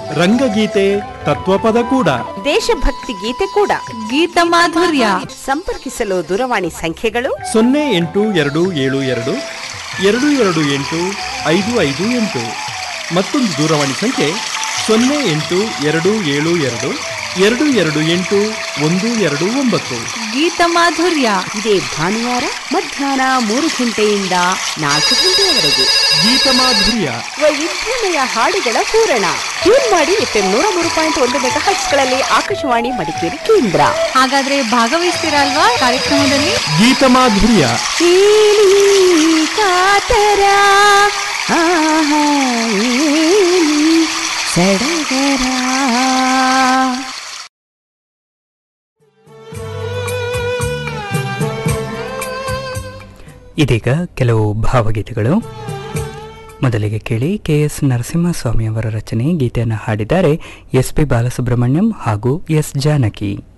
ರಂಗಗೀತೆ ತತ್ವಪದ ಕೂಡ ದೇಶಭಕ್ತಿ ಗೀತೆ ಕೂಡ ಗೀತ ಮಾಧುರ್ಯ ಸಂಪರ್ಕಿಸಲು ದೂರವಾಣಿ ಸಂಖ್ಯೆಗಳು ಸೊನ್ನೆ ಎಂಟು ಎರಡು ಏಳು ಎರಡು ಎರಡು ಎರಡು ಎಂಟು ಐದು ಐದು ಎಂಟು ಮತ್ತೊಂದು ದೂರವಾಣಿ ಸಂಖ್ಯೆ ಸೊನ್ನೆ ಎಂಟು ಎರಡು ಏಳು ಎರಡು ಎರಡು ಎರಡು ಎಂಟು ಒಂದು ಎರಡು ಒಂಬತ್ತು ಗೀತ ಮಾಧುರ್ಯ ಇದೇ ಭಾನುವಾರ ಮಧ್ಯಾಹ್ನ ಮೂರು ಗಂಟೆಯಿಂದ ನಾಲ್ಕು ಗಂಟೆಯವರೆಗೆ ಗೀತಮಾಧುರ್ಯ ವೈವಿಧ್ಯಮಯ ಹಾಡುಗಳ ಪೂರಣ ಟ್ಯೂನ್ ಮಾಡಿ ಎಫ್ಎಂ ನೂರ ಮೂರು ಪಾಯಿಂಟ್ ಒಂದು ಮೆಗಾ ಹರ್ಟ್ಸ್ಗಳಲ್ಲಿ ಆಕಾಶವಾಣಿ ಮಡಿಕೇರಿ ಕೇಂದ್ರ ಹಾಗಾದ್ರೆ ಭಾಗವಹಿಸ್ತೀರಾ ಅಲ್ವಾ ಕಾರ್ಯಕ್ರಮದಲ್ಲಿ ಗೀತಮಾಧುರ್ಯ ಏನಿ ಕಾತರ ಆಹಾ, ಏನಿ ಸಡಗರ ಇದೀಗ ಕೆಲವು ಭಾವಗೀತೆಗಳು ಮೊದಲಿಗೆ ಕೇಳಿ ಕೆ ಎಸ್ ನರಸಿಂಹಸ್ವಾಮಿ ಅವರ ರಚನೆ ಗೀತೆಯನ್ನು ಹಾಡಿದ್ದಾರೆ ಎಸ್ ಪಿ ಬಾಲಸುಬ್ರಹ್ಮಣ್ಯಂ ಹಾಗೂ ಎಸ್ ಜಾನಕಿ